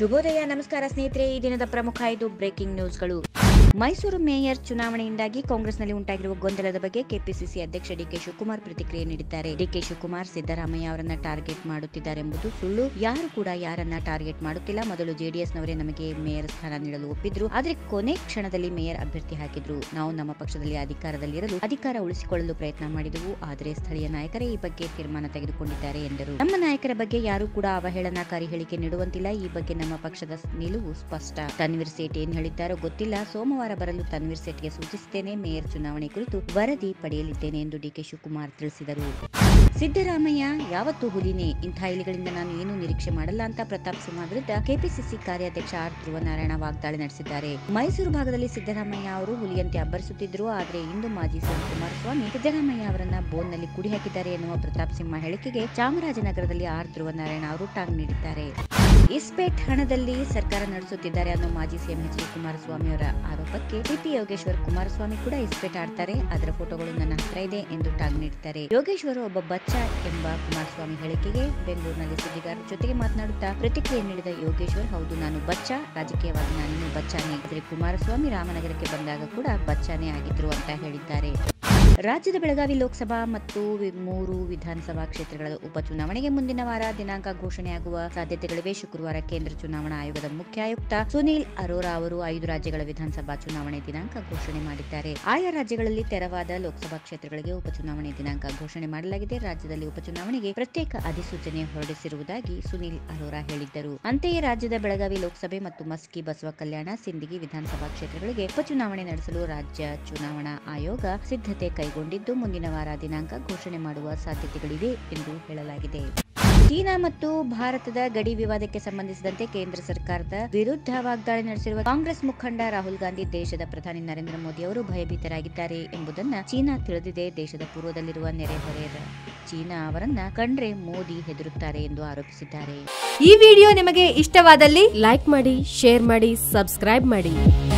ಶುಭೋದಯ ನಮಸ್ಕಾರ ಸ್ನೇಹಿತರೆ ಈ ದಿನದ ಪ್ರಮುಖ ಐದು ಬ್ರೇಕಿಂಗ್ ನ್ಯೂಸ್ಗಳು ಮೈಸೂರು ಮೇಯರ್ ಚುನಾವಣೆಯಿಂದಾಗಿ ಕಾಂಗ್ರೆಸ್ನಲ್ಲಿ ಉಂಟಾಗಿರುವ ಗೊಂದಲದ ಬಗ್ಗೆ ಕೆಪಿಸಿಸಿ ಅಧ್ಯಕ್ಷ ಡಿಕೆ ಶಿವಕುಮಾರ್ ಪ್ರತಿಕ್ರಿಯೆ ನೀಡಿದ್ದಾರೆ ಡಿಕೆ ಶಿವಕುಮಾರ್ ಸಿದ್ದರಾಮಯ್ಯ ಅವರನ್ನ ಟಾರ್ಗೆಟ್ ಮಾಡುತ್ತಿದ್ದಾರೆಂಬುದು ಸುಳ್ಳು ಯಾರು ಕೂಡ ಯಾರನ್ನ ಟಾರ್ಗೆಟ್ ಮಾಡುತ್ತಿಲ್ಲ ಮೊದಲು ಜೆಡಿಎಸ್ನವರೇ ನಮಗೆ ಮೇಯರ್ ಸ್ಥಾನ ನೀಡಲು ಒಪ್ಪಿದ್ರು ಆದ್ರೆ ಕೊನೆ ಕ್ಷಣದಲ್ಲಿ ಮೇಯರ್ ಅಭ್ಯರ್ಥಿ ಹಾಕಿದ್ರು ನಾವು ನಮ್ಮ ಪಕ್ಷದಲ್ಲಿ ಅಧಿಕಾರದಲ್ಲಿರಲು ಅಧಿಕಾರ ಉಳಿಸಿಕೊಳ್ಳಲು ಪ್ರಯತ್ನ ಮಾಡಿದೆವು ಆದರೆ ಸ್ಥಳೀಯ ನಾಯಕರೇ ಈ ಬಗ್ಗೆ ತೀರ್ಮಾನ ತೆಗೆದುಕೊಂಡಿದ್ದಾರೆ ಎಂದರು ನಮ್ಮ ನಾಯಕರ ಬಗ್ಗೆ ಯಾರು ಕೂಡ ಅವಹೇಳನಕಾರಿ ಹೇಳಿಕೆ ನೀಡುವಂತಿಲ್ಲ ಈ ಬಗ್ಗೆ ನಮ್ಮ ಪಕ್ಷದ ನಿಲುವು ಸ್ಪಷ್ಟ ತನ್ವೀರ್ ಸೇಠ್ ಏನ್ ಹೇಳಿದ್ದಾರೋ ಗೊತ್ತಿಲ್ಲ ಸೋಮವಾರ ಬರಲು ತನ್ವೀರ್ ಸೇಠ್ಗೆ ಸೂಚಿಸುತ್ತೇನೆ ಮೇಯರ್ ಚುನಾವಣೆ ಕುರಿತು ವರದಿ ಪಡೆಯಲಿದ್ದೇನೆ ಎಂದು ಡಿಕೆ ಶಿವಕುಮಾರ್ ತಿಳಿಸಿದರು ಸಿದ್ದರಾಮಯ್ಯ ಯಾವತ್ತೂ ಹುಲಿನೇ ಇಂಥ ಇಲಿಗಳಿಂದ ನಾನು ಏನೂ ನಿರೀಕ್ಷೆ ಮಾಡಲ್ಲ ಅಂತ ಪ್ರತಾಪ್ ಸಿಂಹ ವಿರುದ್ಧ ಕೆಪಿಸಿಸಿ ಕಾರ್ಯಾಧ್ಯಕ್ಷ ಆರ್ ಧ್ರುವನಾರಾಯಣ ವಾಗ್ದಾಳಿ ನಡೆಸಿದ್ದಾರೆ ಮೈಸೂರು ಭಾಗದಲ್ಲಿ ಸಿದ್ದರಾಮಯ್ಯ ಅವರು ಹುಲಿಯಂತೆ ಅಬ್ಬರಿಸುತ್ತಿದ್ರು ಆದರೆ ಇಂದು ಮಾಜಿ ಸಿಎಂ ಕುಮಾರಸ್ವಾಮಿ ಸಿದ್ದರಾಮಯ್ಯ ಅವರನ್ನ ಬೋನ್ನಲ್ಲಿ ಕುಡಿ ಹಾಕಿದ್ದಾರೆ ಎನ್ನುವ ಪ್ರತಾಪ್ ಸಿಂಹ ಹೇಳಿಕೆಗೆ ಚಾಮರಾಜನಗರದಲ್ಲಿ ಆರ್ ಧ್ರುವನಾರಾಯಣ ಅವರು ಟಾಂಗ್ ನೀಡಿದ್ದಾರೆ ಇಸ್ಪೇಟ್ ಹಣದಲ್ಲಿ ಸರ್ಕಾರ ನಡೆಸುತ್ತಿದ್ದಾರೆ ಅನ್ನೋ ಮಾಜಿ ಸಿಎಂ ಎಚ್ ಡಿ ಕುಮಾರಸ್ವಾಮಿ ಅವರ ಆರೋಪಕ್ಕೆ ಸಿಪಿ ಯೋಗೇಶ್ವರ್ ಕುಮಾರಸ್ವಾಮಿ ಕೂಡ ಇಸ್ಪೇಟ್ ಆಡ್ತಾರೆ ಅದರ ಫೋಟೋಗಳು ನನ್ನ ಹತ್ರ ಇದೆ ಎಂದು ಟಾಂಗ್ ನೀಡಿದ್ದಾರೆ ಯೋಗೇಶ್ವರ್ ಒಬ್ಬ ಬಚ್ಚ ಎಂಬ ಕುಮಾರಸ್ವಾಮಿ ಹೇಳಿಕೆಗೆ ಬೆಂಗಳೂರಿನಲ್ಲಿ ಸುದ್ದಿಗಾರರ ಜೊತೆಗೆ ಮಾತನಾಡುತ್ತಾ ಪ್ರತಿಕ್ರಿಯೆ ನೀಡಿದ ಯೋಗೇಶ್ವರ್ ಹೌದು ನಾನು ಬಚ್ಚ ರಾಜಕೀಯವಾಗಿ ನಾನಿನ್ನು ಬಚ್ಚಾನೆ ಆದರೆ ಕುಮಾರಸ್ವಾಮಿ ರಾಮನಗರಕ್ಕೆ ಬಂದಾಗ ಕೂಡ ಬಚ್ಚಾನೆ ಆಗಿದ್ರು ಅಂತ ಹೇಳಿದ್ದಾರೆ ರಾಜ್ಯದ ಬೆಳಗಾವಿ ಲೋಕಸಭಾ ಮತ್ತು ವಿ- ಮೂರು ವಿಧಾನಸಭಾ ಕ್ಷೇತ್ರಗಳ ಉಪಚುನಾವಣೆಗೆ ಮುಂದಿನ ವಾರ ದಿನಾಂಕ ಘೋಷಣೆಯಾಗುವ ಸಾಧ್ಯತೆಗಳಿವೆ ಶುಕ್ರವಾರ ಕೇಂದ್ರ ಚುನಾವಣಾ ಆಯೋಗದ ಮುಖ್ಯ ಆಯುಕ್ತ ಸುನೀಲ್ ಅರೋರಾ ಅವರು ಐದು ರಾಜ್ಯಗಳ ವಿಧಾನಸಭಾ ಚುನಾವಣೆ ದಿನಾಂಕ ಘೋಷಣೆ ಮಾಡಿದ್ದಾರೆ ಆಯಾ ರಾಜ್ಯಗಳಲ್ಲಿ ತೆರವಾದ ಲೋಕಸಭಾ ಕ್ಷೇತ್ರಗಳಿಗೆ ಉಪಚುನಾವಣೆ ದಿನಾಂಕ ಘೋಷಣೆ ಮಾಡಲಾಗಿದೆ ರಾಜ್ಯದಲ್ಲಿ ಉಪಚುನಾವಣೆಗೆ ಪ್ರತ್ಯೇಕ ಅಧಿಸೂಚನೆ ಹೊರಡಿಸಿರುವುದಾಗಿ ಸುನೀಲ್ ಅರೋರಾ ಹೇಳಿದ್ದರು ಅಂತೆಯೇ ರಾಜ್ಯದ ಬೆಳಗಾವಿ ಲೋಕಸಭೆ ಮತ್ತು ಮಸ್ಕಿ ಬಸವ ಕಲ್ಯಾಣ ಸಿಂದಗಿ ವಿಧಾನಸಭಾ ಕ್ಷೇತ್ರಗಳಿಗೆ ಉಪಚುನಾವಣೆ ನಡೆಸಲು ರಾಜ್ಯ ಚುನಾವಣಾ ಆಯೋಗ ಸಿದ್ಧತೆ ಕೈಗೊಂಡಿದ್ದು ಮುಂದಿನ ವಾರ ದಿನಾಂಕ ಘೋಷಣೆ ಮಾಡುವ ಸಾಧ್ಯತೆಗಳಿವೆ ಎಂದು ಹೇಳಲಾಗಿದೆ ಚೀನಾ ಮತ್ತು ಭಾರತದ ಗಡಿ ವಿವಾದಕ್ಕೆ ಸಂಬಂಧಿಸಿದಂತೆ ಕೇಂದ್ರ ಸರ್ಕಾರದ ವಿರುದ್ಧ ವಾಗ್ದಾಳಿ ನಡೆಸಿರುವ ಕಾಂಗ್ರೆಸ್ ಮುಖಂಡ ರಾಹುಲ್ ಗಾಂಧಿ ದೇಶದ ಪ್ರಧಾನಿ ನರೇಂದ್ರ ಮೋದಿ ಅವರು ಭಯಭೀತರಾಗಿದ್ದಾರೆ ಎಂಬುದನ್ನ ಚೀನಾ ತಿಳಿದಿದೆ ದೇಶದ ಪೂರ್ವದಲ್ಲಿರುವ ನೆರೆಹೊರೆ ಚೀನಾ ಅವರನ್ನ ಕಂಡ್ರೆ ಮೋದಿ ಹೆದರುತ್ತಾರೆ ಎಂದು ಆರೋಪಿಸಿದ್ದಾರೆ ಈ ವಿಡಿಯೋ ನಿಮಗೆ ಇಷ್ಟವಾದಲ್ಲಿ ಲೈಕ್ ಮಾಡಿ ಶೇರ್ ಮಾಡಿ ಸಬ್ಸ್ಕ್ರೈಬ್ ಮಾಡಿ